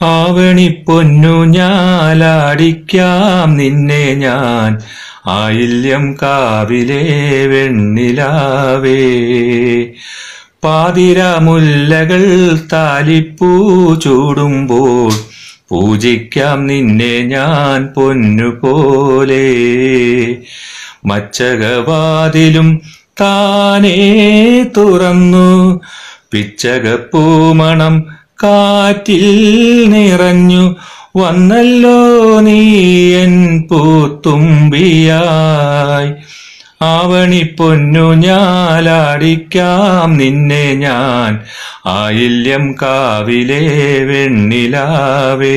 ആവണി പൊന്നു ഞാലാടിക്കാം നിന്നെ ഞാൻ ആയില്യം കാവിലെ വെണ്ണിലാവേ പാതിര മുല്ലകൾ താലിപ്പൂ ചൂടുമ്പോൾ പൂജിക്കാം നിന്നെ ഞാൻ പൊന്നുപോലെ മച്ചകവാതിലും താനേ തുറന്നു പിച്ചകപ്പൂമണം കാറ്റിൽ നിറഞ്ഞു വന്നല്ലോ നീ എൻ പൂത്തുമ്പിയായി ആവണി പൊന്നു ഞാലാടിക്കാം നിന്നെ ഞാൻ ആയില്യം കാവിലെ വെണ്ണിലാവേ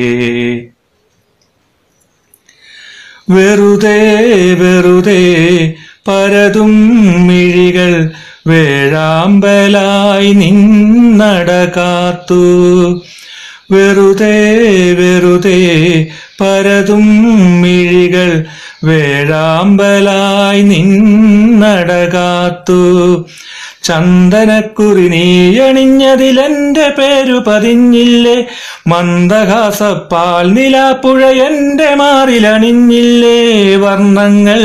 വെറുതെ വെറുതെ പരതും മിഴികൾ വേഴാമ്പലായി നിന്നട കാത്തു വെറുതെ വെറുതെ പരതും മിഴികൾ വേഴാമ്പലായി നിന്നട കാത്തു ചന്ദനക്കുറി നീയണിഞ്ഞതിലെന്റെ പേരു പതിഞ്ഞില്ലേ മന്ദഹാസപ്പാൽ നിലാപ്പുഴ എന്റെ മാറിലണിഞ്ഞില്ലേ വർണ്ണങ്ങൾ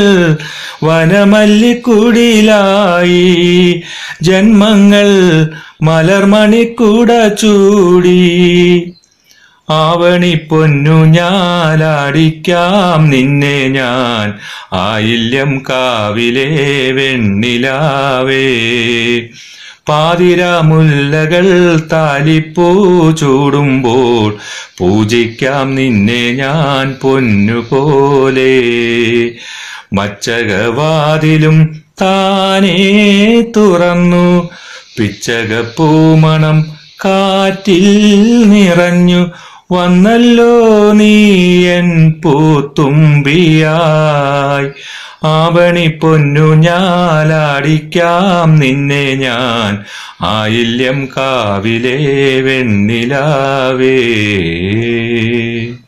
വനമല്ലിക്കുടിലായി ജന്മങ്ങൾ മലർമണിക്കുട ചൂടി ആവണി പൊന്നു ഞാലാടിക്കാം നിന്നെ ഞാൻ ആയില്യം കാവിലെ വെണ്ണിലാവേ പാതിര മുല്ലകൾ താലിപ്പൂ ചൂടുമ്പോൾ പൂജിക്കാം നിന്നെ ഞാൻ പൊന്നുപോലെ മച്ചകവാതിലും താനേ തുറന്നു പിച്ചകപ്പൂമണം കാറ്റിൽ നിറഞ്ഞു വന്നല്ലോ നീ എൻ പൂത്തുമ്പിയായി ആവണി പൊന്നു ഞാലാടിക്കാം നിന്നെ ഞാൻ ആയില്യം കാവിലെ വെണ്ണിലാവേ